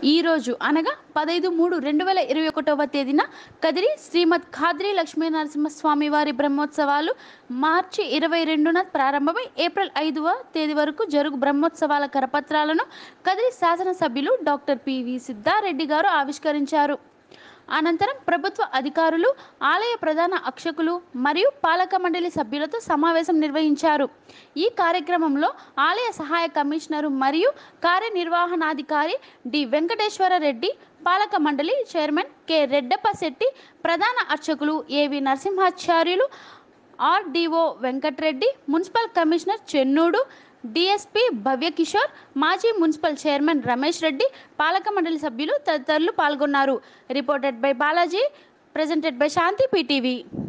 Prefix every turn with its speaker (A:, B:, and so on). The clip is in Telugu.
A: ఈరోజు అనగా పదైదు మూడు రెండు వేల ఇరవై ఒకటవ తేదీన కదిరి శ్రీమద్ ఖాద్రి లక్ష్మీ నరసింహస్వామి వారి బ్రహ్మోత్సవాలు మార్చి ఇరవై రెండున ప్రారంభమై ఏప్రిల్ ఐదవ తేదీ వరకు జరుగు బ్రహ్మోత్సవాల కరపత్రాలను కదిరి శాసనసభ్యులు డాక్టర్ పివి సిద్ధారెడ్డి గారు ఆవిష్కరించారు అనంతరం ప్రభుత్వ అధికారులు ఆలయ ప్రధాన అక్షకులు మరియు పాలక మండలి సభ్యులతో సమావేశం నిర్వహించారు ఈ కార్యక్రమంలో ఆలయ సహాయ కమిషనరు మరియు కార్యనిర్వహణాధికారి డి వెంకటేశ్వర రెడ్డి పాలక మండలి చైర్మన్ కె రెడ్డప్ప శెట్టి ప్రధాన అర్చకులు AV Narasimhacharyulu RDO Venkatreddy municipal commissioner Chennudu DSP Bhavya Kishore మాజీ మున్సిపల్ చైర్మన్ రమేష్ రెడ్డి పాలక మండలి సభ్యులు తదితరులు పాల్గొన్నారు reported by Balaji presented by Shanti PTV